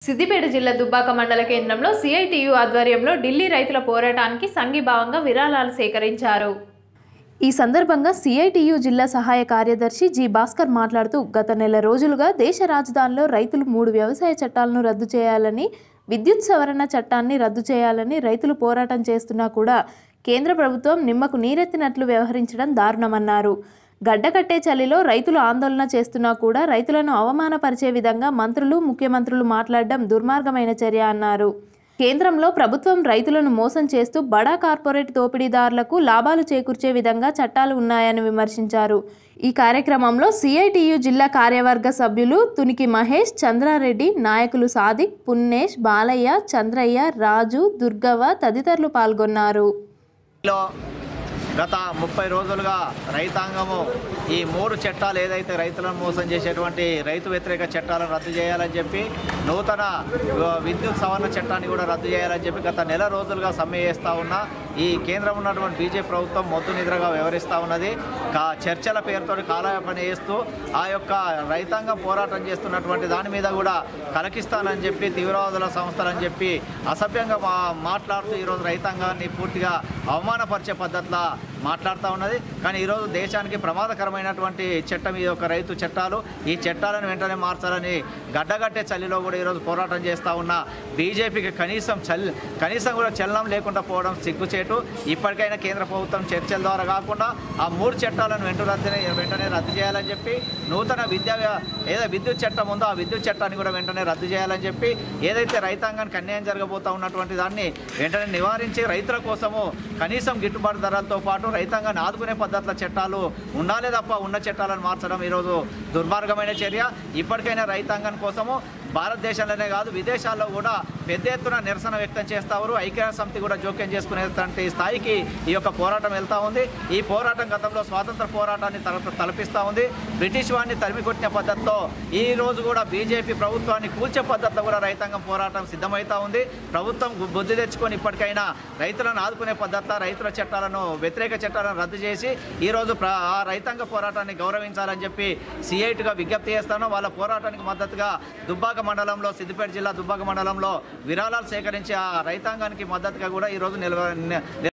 సిద్దిపేట జిల్లా దుబ్బాక మండల కేంద్రంలో సిఐటియు ఆధ్వర్యంలో ఢిల్లీ రైతుల పోరాటానికి సంఘీభావంగా విరాళాలు సేకరించారు ఈ సందర్భంగా సిఐటియు జిల్లా సహాయ కార్యదర్శి జి భాస్కర్ మాట్లాడుతూ గత నెల రోజులుగా దేశ రాజధానిలో రైతులు మూడు వ్యవసాయ చట్టాలను రద్దు చేయాలని విద్యుత్ సవరణ చట్టాన్ని రద్దు చేయాలని రైతులు పోరాటం చేస్తున్నా కూడా కేంద్ర ప్రభుత్వం నిమ్మకు నీరెత్తినట్లు వ్యవహరించడం దారుణమన్నారు గడ్డకట్టే చలిలో రైతులు ఆందోళన చేస్తున్నా కూడా రైతులను అవమానపరిచే విధంగా మంత్రులు ముఖ్యమంత్రులు మాట్లాడడం దుర్మార్గమైన చర్య అన్నారు కేంద్రంలో ప్రభుత్వం రైతులను మోసం చేస్తూ బడా కార్పొరేట్ దోపిడీదారులకు లాభాలు చేకూర్చే విధంగా చట్టాలు ఉన్నాయని విమర్శించారు ఈ కార్యక్రమంలో సిఐటియు జిల్లా కార్యవర్గ సభ్యులు తునికి మహేష్ చంద్రారెడ్డి నాయకులు సాదిక్ పున్నేష్ బాలయ్య చంద్రయ్య రాజు దుర్గవ్వ తదితరులు పాల్గొన్నారు లో గత ముప్పై రోజులుగా రైతాంగము ఈ మూడు చట్టాలు ఏదైతే రైతులను మోసం చేసేటువంటి రైతు వ్యతిరేక చట్టాలను రద్దు చేయాలని చెప్పి నూతన ఆ, విద్యుత్ సవరణ చట్టాన్ని కూడా రద్దు చేయాలని చెప్పి గత నెల రోజులుగా సమ్మె చేస్తూ ఉన్న ఈ కేంద్రం ఉన్నటువంటి బీజేపీ ప్రభుత్వం మొద్దు నిద్రగా వ్యవహరిస్తూ ఉన్నది కా చర్చల పేరుతో కాలయాపన చేస్తూ ఆ యొక్క రైతాంగం పోరాటం చేస్తున్నటువంటి దాని మీద కూడా కలకిస్తానని చెప్పి తీవ్రవాదుల సంస్థలని చెప్పి అసభ్యంగా మా మాట్లాడుతూ ఈరోజు రైతాంగాన్ని పూర్తిగా అవమానపరిచే పద్ధతిలో మాట్లాడుతూ ఉన్నది కానీ ఈరోజు దేశానికి ప్రమాదకరమైనటువంటి చట్టం ఈ యొక్క రైతు చట్టాలు ఈ చట్టాలను వెంటనే మార్చాలని గడ్డగట్టే చలిలో కూడా ఈరోజు పోరాటం చేస్తూ ఉన్న బీజేపీకి కనీసం చల్ కనీసం కూడా చలనం లేకుండా పోవడం సిగ్గుచేటు ఇప్పటికైనా కేంద్ర ప్రభుత్వం చర్చల ద్వారా కాకుండా ఆ మూడు చట్టాలను వెంట రద్దు వెంటనే రద్దు చేయాలని చెప్పి నూతన విద్యా వ్య- ఏదో విద్యుత్ చట్టం ఉందో ఆ విద్యుత్ చట్టాన్ని కూడా వెంటనే రద్దు చేయాలని చెప్పి ఏదైతే రైతాంగానికి అన్యాయం జరగబోతా ఉన్నటువంటి దాన్ని వెంటనే నివారించి రైతుల కోసము కనీసం గిట్టుబాటు ధరలతో పాటు రైతాంగాన్ని ఆదుకునే పద్ధతుల చట్టాలు ఉండాలే తప్ప ఉన్న చట్టాలను మార్చడం ఈరోజు దుర్మార్గమైన చర్య ఇప్పటికైనా రైతాంగం కోసము భారతదేశంలోనే కాదు విదేశాల్లో కూడా పెద్ద ఎత్తున నిరసన వ్యక్తం చేస్తారు ఐక్యరాజ్య సమితి కూడా జోక్యం చేసుకునేటువంటి స్థాయికి ఈ యొక్క పోరాటం వెళ్తా ఉంది ఈ పోరాటం గతంలో స్వాతంత్ర పోరాటాన్ని తల తలపిస్తూ ఉంది బ్రిటిష్ వాడిని తరిమి కొట్టిన పద్ధతిలో ఈ రోజు కూడా బీజేపీ ప్రభుత్వాన్ని కూల్చే పద్ధతిలో కూడా రైతాంగం పోరాటం సిద్ధమవుతా ఉంది ప్రభుత్వం గు- బుద్ధి తెచ్చుకొని ఇప్పటికైనా రైతులను ఆదుకునే పద్ధతిలో రైతుల చట్టాలను వ్యతిరేక చట్టాలను రద్దు చేసి ఈ రోజు ప్ర- ఆ రైతాంగ పోరాటాన్ని గౌరవించాలని చెప్పి సిఐటిగా విజ్ఞప్తి చేస్తాను వాళ్ళ పోరాటానికి మద్దతుగా దుబ్బాక మండలంలో సిద్దిపేట జిల్లా దుబ్బాక మండలంలో విరాళాలు సేకరించి ఆ రైతాంగానికి మద్దతుగా కూడా ఈరోజు నిలవ